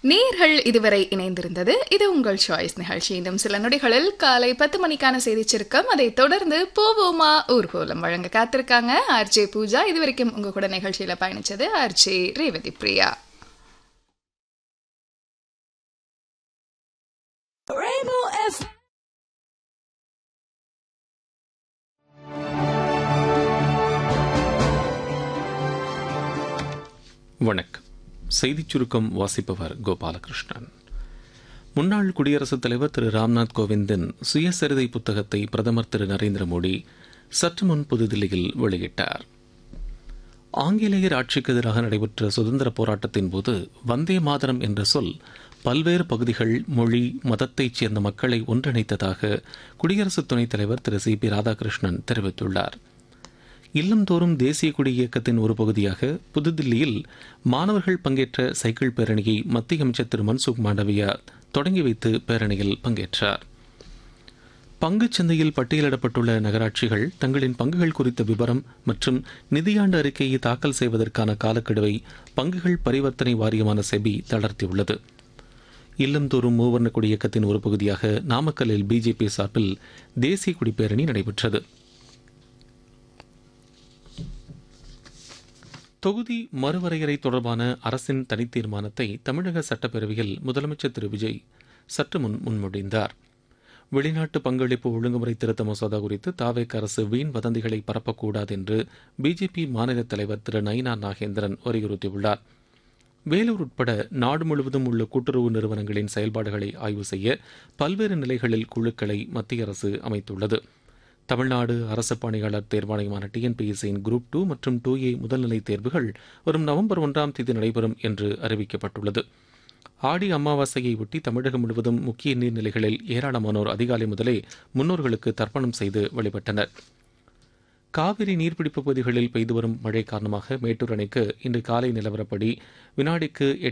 நேர்கள் இதுவரை இணைந்திருந்தது இது உங்கள் சாய்ஸ் நிகழ்ச்சி இன்னும் சில நொடிகளில் காலை பத்து மணிக்கான செய்தி சுருக்கம் அதை தொடர்ந்து போவோமா ஊர்கோலம் வழங்க காத்திருக்காங்க ஆர்ஜே பூஜா இதுவரைக்கும் உங்க கூட நிகழ்ச்சியில பயணிச்சது RJ Revathi Priya Rainbow F. வணக்கம் செய்திச் சுருக்கம் வாசிப்பவர் கோபாலகிருஷ்ணன் முன்னாள் குடியரசுத் தலைவர் திரு ராம்நாத் கோவிந்தின் சுயசரிதை புத்தகத்தை பிரதமர் திரு நரேந்திர மோடி சற்று முன் புதுதில்லியில் வெளியிட்டார் ஆங்கிலேயர் ஆட்சிக்கு எதிராக நடைபெற்ற சுதந்திர போராட்டத்தின் போது வந்தே மாதரம் என்ற சொல் பல்வேறு பகுதிகள் மொழி மதத்தைச் சேர்ந்த மக்களை ஒன்றிணைத்ததாக குடியரசு துணைத் தலைவர் திரு சி பி ராதாகிருஷ்ணன் தெரிவித்துள்ளார் இல்லந்தோறும் தேசிய கொடி இயக்கத்தின் ஒரு பகுதியாக புதுதில்லியில் மாணவர்கள் பங்கேற்ற சைக்கிள் பேரணியை மத்திய அமைச்சர் திரு மன்சுக் மாண்டவியா தொடங்கி வைத்து பேரணியில் பங்கேற்றார் பங்குச் சந்தையில் பட்டியலிடப்பட்டுள்ள நகராட்சிகள் தங்களின் பங்குகள் குறித்த விவரம் மற்றும் நிதியாண்டு அறிக்கையை தாக்கல் செய்வதற்கான காலக்கெடுவை பங்குகள் பரிவர்த்தனை வாரியமான செபி தளர்த்தியுள்ளது இல்லந்தோறும் மூவர்ண கொடி இயக்கத்தின் ஒரு பகுதியாக நாமக்கல்லில் பிஜேபி சார்பில் தேசிய கொடி பேரணி நடைபெற்றது தொகுதி மறுவரையறை தொடர்பான அரசின் தனித்தீர்மானத்தை தமிழக சட்டப்பேரவையில் முதலமைச்சர் திரு விஜய் சற்று முன் முன்மொழிந்தார் வெளிநாட்டு பங்களிப்பு ஒழுங்குமுறை திருத்த மசோதா குறித்து தாவேக் அரசு வீண் வதந்திகளை பரப்பக்கூடாது என்று பிஜேபி மாநில தலைவர் திரு நயினா நாகேந்திரன் வலியுறுத்தியுள்ளார் வேலூர் உட்பட நாடு முழுவதும் உள்ள கூட்டுறவு நிறுவனங்களின் செயல்பாடுகளை ஆய்வு செய்ய பல்வேறு நிலைகளில் குழுக்களை மத்திய அரசு அமைத்துள்ளது தமிழ்நாடு அரசு பணியாளர் தேர்வாணையமான டிஎன்பிஎஸ்சியின் குரூப் டூ மற்றும் டூ ஏ முதல்நிலை தேர்வுகள் வரும் நவம்பர் ஒன்றாம் தேதி நடைபெறும் என்று அறிவிக்கப்பட்டுள்ளது ஆடி அமாவாசையை ஒட்டி தமிழகம் முழுவதும் முக்கிய நீர்நிலைகளில் ஏராளமானோர் அதிகாலை முதலே முன்னோர்களுக்கு தர்ப்பணம் செய்து வழிபட்டனர் காவிரி நீர்பிடிப்பு பகுதிகளில் பெய்து வரும் மழை காரணமாக மேட்டூர் அணைக்கு இன்று காலை நிலவரப்படி வினாடிக்கு